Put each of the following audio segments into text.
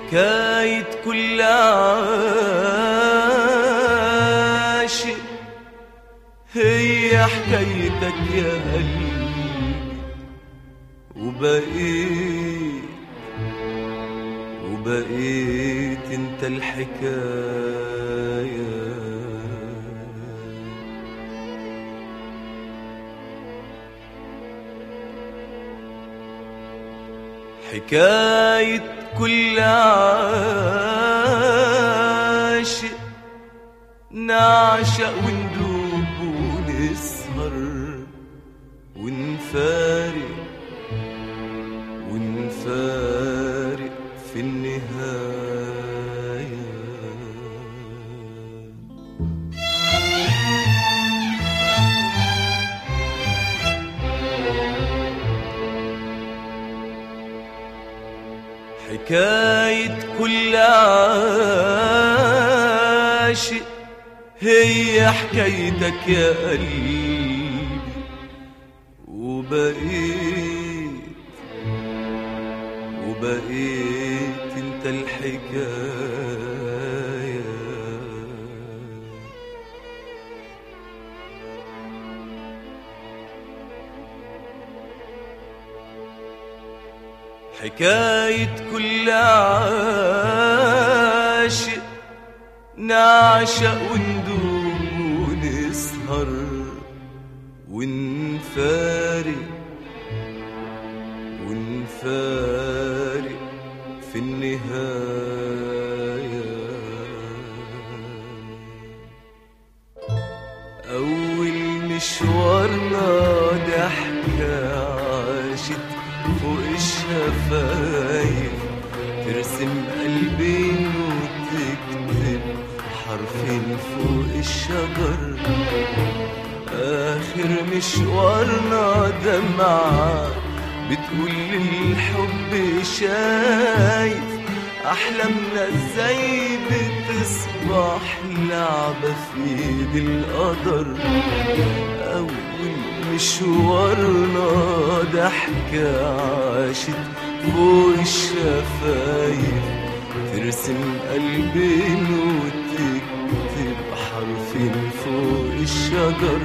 حكاية كل عاشق هي حكايتك يا قلبي وبقيت وبقيت انت الحكايه حكاية كل عاشق نعشق وندوب ونسهر ونفارق ونفارق في النهاية حكاية كل عاشق هي حكايتك يا قلبي وبقيت وبقيت انت الحكايه حكاية كل عاشق نعشق وندوب ونسهر ونفارق ونفارق في النهاية أول مشوارنا ضحكة عاشت فوق الشفايف ترسم قلبين وتكتب حرفين فوق الشجر آخر مشوارنا دمعة بتقول للحب شايف أحلامنا ازاي بتصبح لعبة في ايد القدر أول مشوارنا ضحكة عاشت فوق الشفايف ترسم قلبين وتكتب حرفين فوق الشجر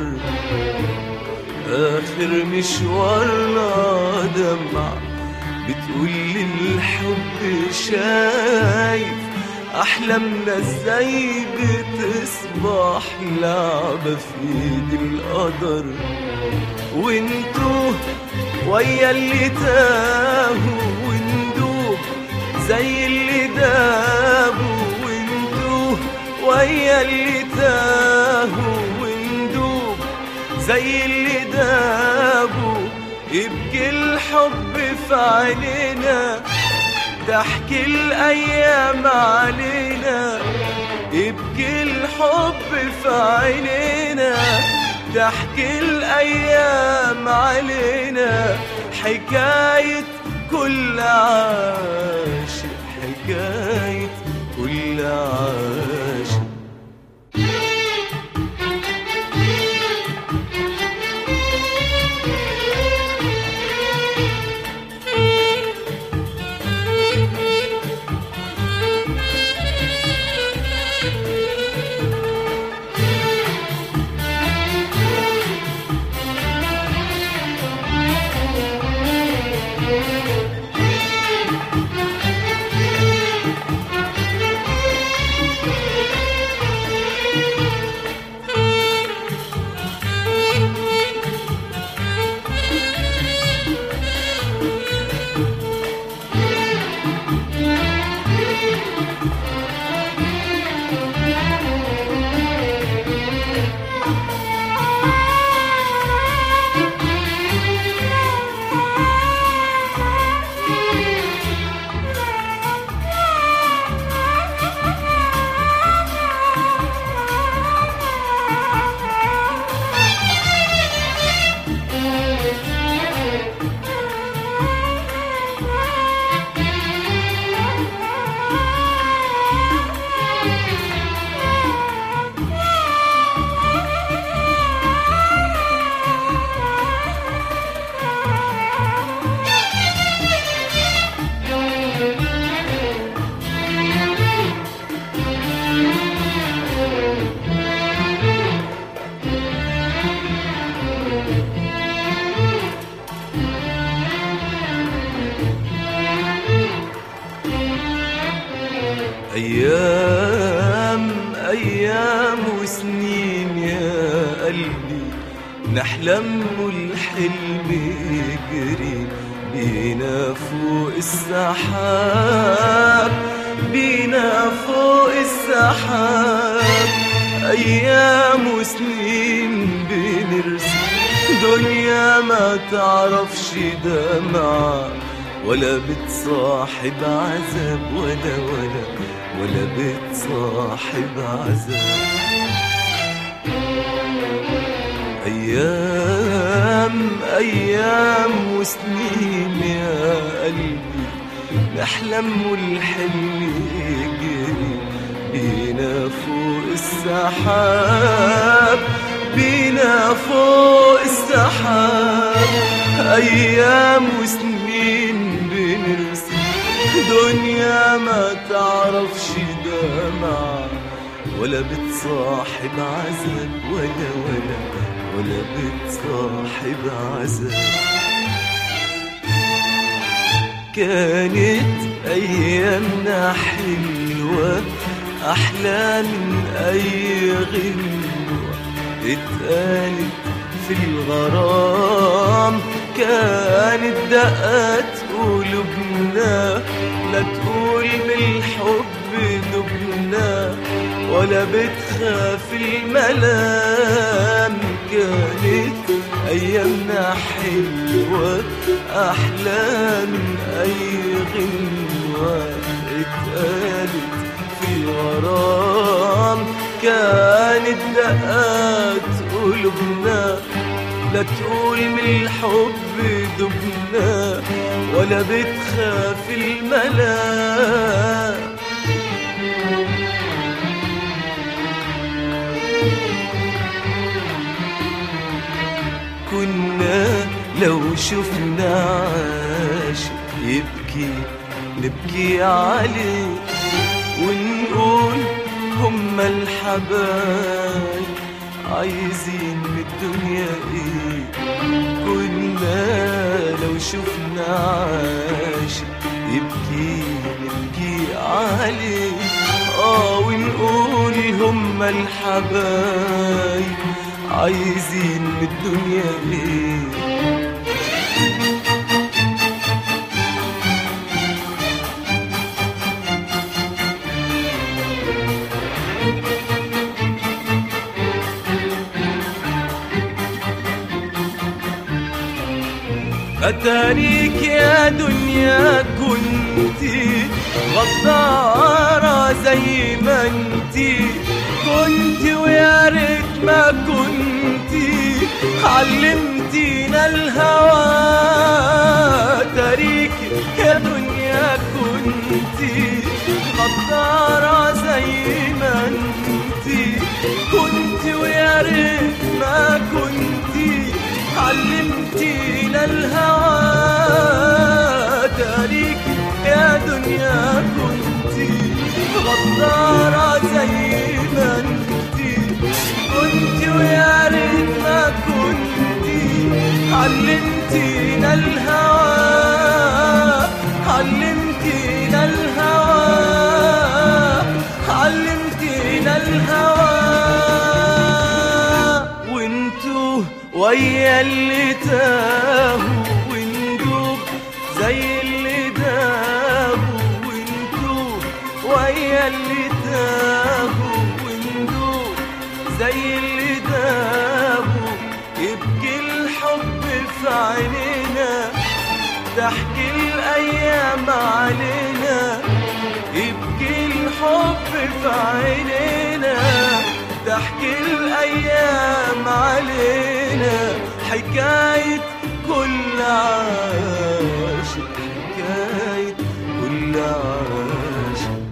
آخر مشوارنا دمع بتقول للحب شايف أحلامنا ازاي بتصبح لعبة في ايد القدر وانتو ويا اللي تاهوا وندوب زي اللي دابوا وانتو ويا اللي تاهوا وندوب زي اللي دابوا يبكي الحب في عينينا تحكي الأيام علينا يبكي الحب في عينينا تحكي الأيام علينا حكاية كل عاشق حكاية كل عاشق قلبي نحلم والحلم يجري بينا فوق السحاب بينا فوق السحاب أيام وسنين بنرسم دنيا ما تعرفش دمعة ولا بتصاحب عذاب ولا ولا ولا بتصاحب عذاب أيام أيام وسنين يا قلبي نحلم والحلم يجري بينا فوق السحاب بينا فوق السحاب أيام وسنين بنرسم دنيا ما تعرفش دمع ولا بتصاحب عذاب ولا ولا ولا بتصاحب عذاب كانت أيامنا حلوة أحلى من أي غنوة اتقالت في الغرام كانت دقات قلوبنا لا تقول بالحب دبنا ولا بتخاف الملام كانت أيامنا حلوة أحلى من أي غنوة اتقالت في غرام كانت دقات قلوبنا لا تقول من الحب دبنا ولا بتخاف الملام كنا لو شفنا عاشق يبكي نبكي عليه ونقول هم الحبايب عايزين من الدنيا ايه كنا لو شفنا عاشق يبكي نبكي عليه اه ونقول هم الحبايب عايزين من الدنيا ايه أتاريك يا دنيا كنتي غدارة زي ما انتي كنتي ويا ريت ما كنتي علمتينا الهوى تاريك يا دنيا كنتي غدارة زي ما انتي كنتي ويا ريت ما كنتي علمتينا الهوى تاريك يا دنيا كنتي غدارة زي ما انتي كنتي ويا ريت ما كنتي علمتينا الهوى علمتينا الهوى علمتينا الهوى وانتو ويا اللي تاهوا وندوب زي اللي دابوا وانتو ويا اللي تاهوا وندوب زي اللي دابوا يبكي الحب في عينينا تحكي الأيام علينا يبكي الحب في عينينا تحكي الأيام علينا حكاية كل عاشق حكاية كل عاشق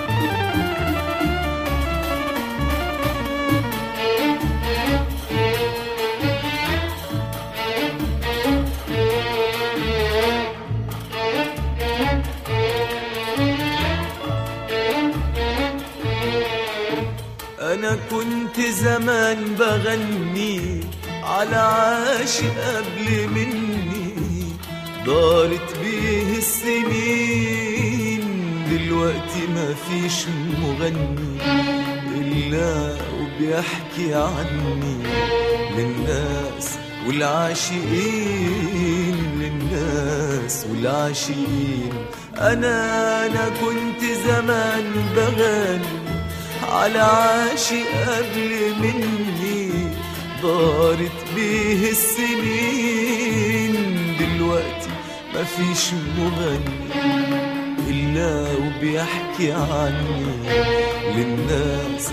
أنا كنت زمان بغني على عاشق قبل مني دارت بيه السنين دلوقتي ما فيش مغني إلا وبيحكي عني للناس والعاشقين للناس والعاشقين أنا أنا كنت زمان بغني على عاشق قبل مني دارت بيه السنين دلوقتي مفيش مغني إلا وبيحكي عني للناس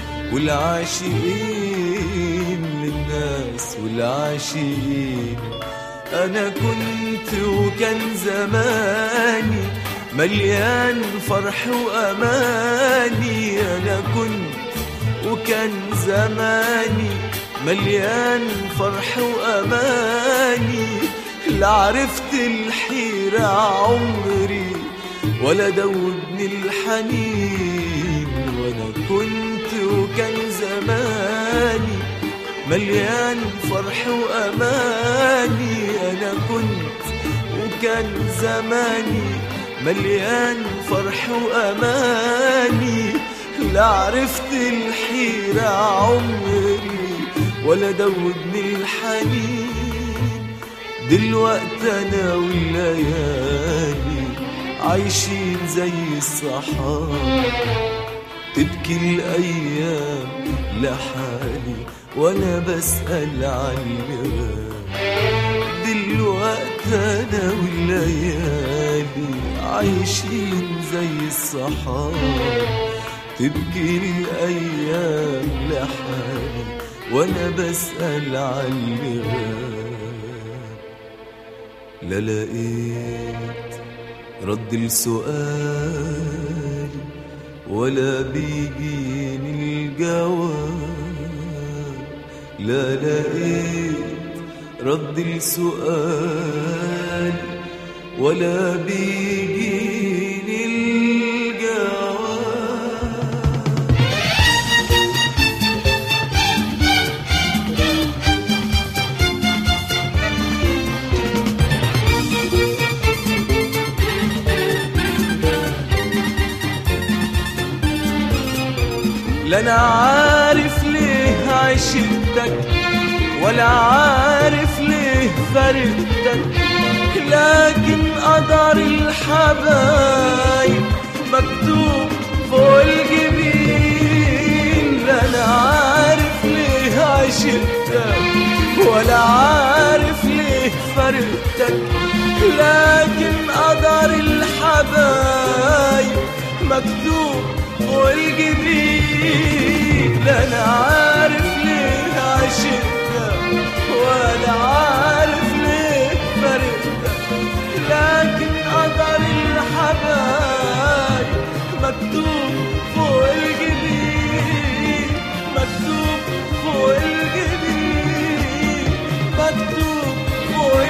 والعاشقين للناس والعاشقين أنا كنت وكان زماني مليان فرح وأماني أنا كنت وكان زماني مليان فرح وأماني لا عرفت الحيرة عمري ولا دوبني الحنين وأنا كنت وكان زماني مليان فرح وأماني أنا كنت وكان زماني مليان فرح وأماني لا عرفت الحيرة عمري ولا دوبني الحنين دلوقت أنا والليالي عايشين زي الصحاب تبكي الأيام لحالي وأنا بسأل عن دلوقت أنا والليالي عايشين زي الصحاب تبكي الأيام لحالي وأنا بسأل عن لا لقيت رد لسؤالي ولا بيجيني الجواب لا لقيت رد لسؤالي ولا بيجيني الجواب لا انا عارف ليه عشقتك ولا عارف ليه فرقتك لكن قدر الحبايب مكتوب فوق الجبين لا انا عارف ليه عشقتك ولا عارف ليه فرقتك لكن قدر الحبايب مكتوب فوق الجبين لا انا عارف ليه عشقتك ولا عارف ليه فرقتك لكن قدر الحبايب مكتوب فوق الجبين مكتوب فوق الجبين مكتوب فوق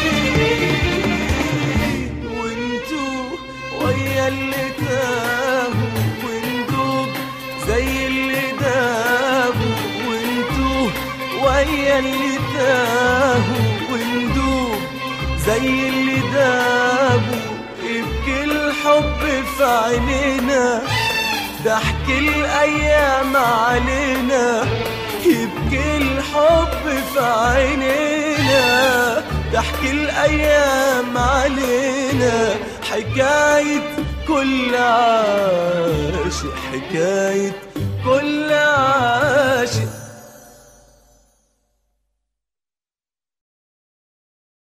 الجبين وانتو ويا اللي تاهوا وندوب زي اللي دابوا وانتو ويا اللي تاهوا وندوب زي اللي دابوا يبكي الحب في عينينا ضحك الايام علينا يبكي الحب في عينينا ضحك الايام علينا حكايه كل عاشق حكايه كل عاشق